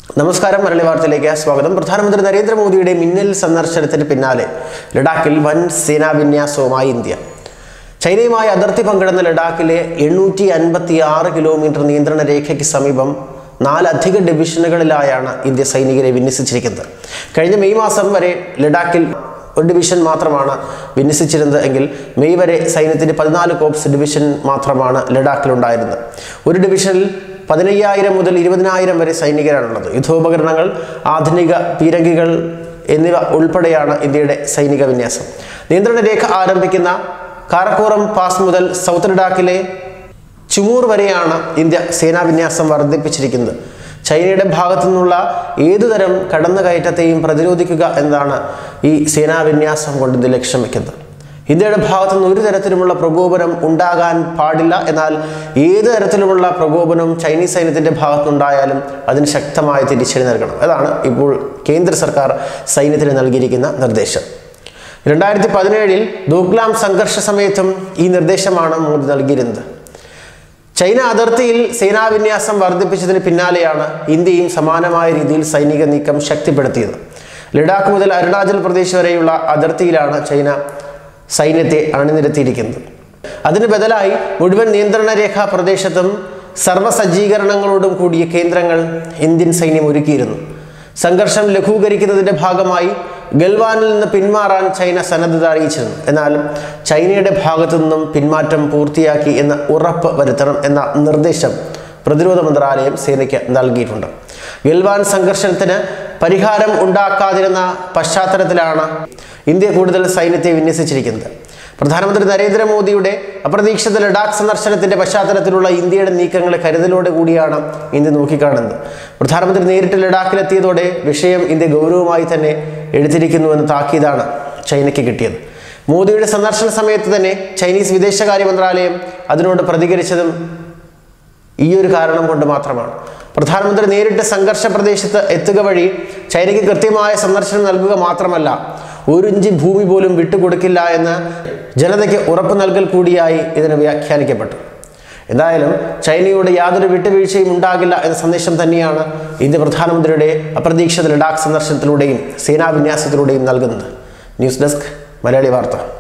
നമസ്കാരം മരളി വാർത്തയിലേക്ക് സ്വാഗതം പ്രധാനമന്ത്രി നരേന്ദ്രമോദിയുടെ മിന്നൽ സന്ദർശനത്തിന് പിന്നാലെ ലഡാക്കിൽ വൻ സേനാവിന്യാസവുമായി ഇന്ത്യ ചൈനയുമായി അതിർത്തി പങ്കിടുന്ന ലഡാക്കിലെ എണ്ണൂറ്റി അൻപത്തി ആറ് കിലോമീറ്റർ നിയന്ത്രണ രേഖയ്ക്ക് സമീപം നാലധിക ഡിവിഷനുകളിലായാണ് ഇന്ത്യ സൈനികരെ വിന്യസിച്ചിരിക്കുന്നത് കഴിഞ്ഞ മെയ് മാസം വരെ ലഡാക്കിൽ ഒരു ഡിവിഷൻ മാത്രമാണ് വിന്യസിച്ചിരുന്നത് എങ്കിൽ മെയ് വരെ സൈന്യത്തിന്റെ പതിനാല് കോപ്സ് ഡിവിഷൻ മാത്രമാണ് ലഡാക്കിലുണ്ടായിരുന്നത് ഒരു ഡിവിഷനിൽ പതിനയ്യായിരം മുതൽ ഇരുപതിനായിരം വരെ സൈനികരാണുള്ളത് യുദ്ധോപകരണങ്ങൾ ആധുനിക പീരങ്കികൾ എന്നിവ ഉൾപ്പെടെയാണ് ഇന്ത്യയുടെ സൈനിക വിന്യാസം നിയന്ത്രണ രേഖ ആരംഭിക്കുന്ന കാരക്കോറം പാസ് മുതൽ സൗത്ത് ലഡാക്കിലെ ചുമൂർ വരെയാണ് ഇന്ത്യ സേനാവിന്യാസം വർദ്ധിപ്പിച്ചിരിക്കുന്നത് ചൈനയുടെ ഭാഗത്തു നിന്നുള്ള ഏതുതരം കടന്നുകയറ്റത്തെയും പ്രതിരോധിക്കുക എന്നതാണ് ഈ സേനാവിന്യാസം കൊണ്ട് ഇത് ലക്ഷ്യം വെക്കുന്നത് ഇന്ത്യയുടെ ഭാഗത്തു നിന്ന് ഒരു തരത്തിലുമുള്ള പ്രകോപനം ഉണ്ടാകാൻ പാടില്ല എന്നാൽ ഏത് തരത്തിലുമുള്ള പ്രകോപനം ചൈനീസ് സൈന്യത്തിന്റെ ഭാഗത്തുനിന്നുണ്ടായാലും അതിന് ശക്തമായ തിരിച്ചടി നൽകണം അതാണ് ഇപ്പോൾ കേന്ദ്ര സർക്കാർ സൈന്യത്തിന് നൽകിയിരിക്കുന്ന നിർദ്ദേശം രണ്ടായിരത്തി പതിനേഴിൽ ദോക്ലാം സംഘർഷ സമയത്തും ഈ നിർദ്ദേശമാണ് മോദി നൽകിയിരുന്നത് ചൈന അതിർത്തിയിൽ സേനാവിന്യാസം വർദ്ധിപ്പിച്ചതിന് പിന്നാലെയാണ് ഇന്ത്യയും സമാനമായ രീതിയിൽ സൈനിക നീക്കം ശക്തിപ്പെടുത്തിയത് ലഡാക്ക് മുതൽ അരുണാചൽ പ്രദേശ് വരെയുള്ള അതിർത്തിയിലാണ് ചൈന സൈന്യത്തെ അണിനിരത്തിയിരിക്കുന്നത് അതിന് ബദലായി മുഴുവൻ നിയന്ത്രണ രേഖാ പ്രദേശത്തും സർവ്വസജ്ജീകരണങ്ങളോടും കൂടിയ കേന്ദ്രങ്ങൾ ഇന്ത്യൻ സൈന്യം ഒരുക്കിയിരുന്നു സംഘർഷം ലഘൂകരിക്കുന്നതിന്റെ ഭാഗമായി ഗൽവാനിൽ നിന്ന് പിന്മാറാൻ ചൈന സന്നദ്ധത അറിയിച്ചിരുന്നു എന്നാൽ ചൈനയുടെ ഭാഗത്തു നിന്നും പിന്മാറ്റം പൂർത്തിയാക്കി എന്ന് ഉറപ്പ് വരുത്തണം എന്ന നിർദ്ദേശം പ്രതിരോധ മന്ത്രാലയം സേനയ്ക്ക് നൽകിയിട്ടുണ്ട് ഗൽവാൻ സംഘർഷത്തിന് പരിഹാരം ഉണ്ടാക്കാതിരുന്ന പശ്ചാത്തലത്തിലാണ് ഇന്ത്യ കൂടുതൽ സൈന്യത്തെ വിന്യസിച്ചിരിക്കുന്നത് പ്രധാനമന്ത്രി നരേന്ദ്രമോദിയുടെ അപ്രതീക്ഷിത ലഡാക്ക് സന്ദർശനത്തിന്റെ പശ്ചാത്തലത്തിലുള്ള ഇന്ത്യയുടെ നീക്കങ്ങളെ കരുതലോടെ കൂടിയാണ് ഇന്ത്യ നോക്കിക്കാണുന്നത് പ്രധാനമന്ത്രി നേരിട്ട് ലഡാക്കിലെത്തിയതോടെ വിഷയം ഇന്ത്യ ഗൗരവമായി തന്നെ എടുത്തിരിക്കുന്നുവെന്ന് താക്കീതാണ് ചൈനയ്ക്ക് കിട്ടിയത് മോദിയുടെ സന്ദർശന സമയത്ത് തന്നെ ചൈനീസ് വിദേശകാര്യ മന്ത്രാലയം അതിനോട് പ്രതികരിച്ചതും ഈ ഒരു കാരണം കൊണ്ട് മാത്രമാണ് പ്രധാനമന്ത്രി നേരിട്ട് സംഘർഷ പ്രദേശത്ത് എത്തുക വഴി ചൈനയ്ക്ക് കൃത്യമായ സന്ദർശനം നൽകുക മാത്രമല്ല ഒരു ഇഞ്ച് ഭൂമി പോലും വിട്ടുകൊടുക്കില്ല എന്ന് ജനതയ്ക്ക് ഉറപ്പ് നൽകൽ കൂടിയായി ഇതിന് വ്യാഖ്യാനിക്കപ്പെട്ടു എന്തായാലും ചൈനയോട് യാതൊരു വിട്ടുവീഴ്ചയും ഉണ്ടാകില്ല എന്ന സന്ദേശം തന്നെയാണ് ഇന്ത്യ പ്രധാനമന്ത്രിയുടെ അപ്രതീക്ഷിത ലഡാക്ക് സന്ദർശനത്തിലൂടെയും സേനാവിന്യാസത്തിലൂടെയും നൽകുന്നത് ന്യൂസ് ഡെസ്ക് മലയാളി വാർത്ത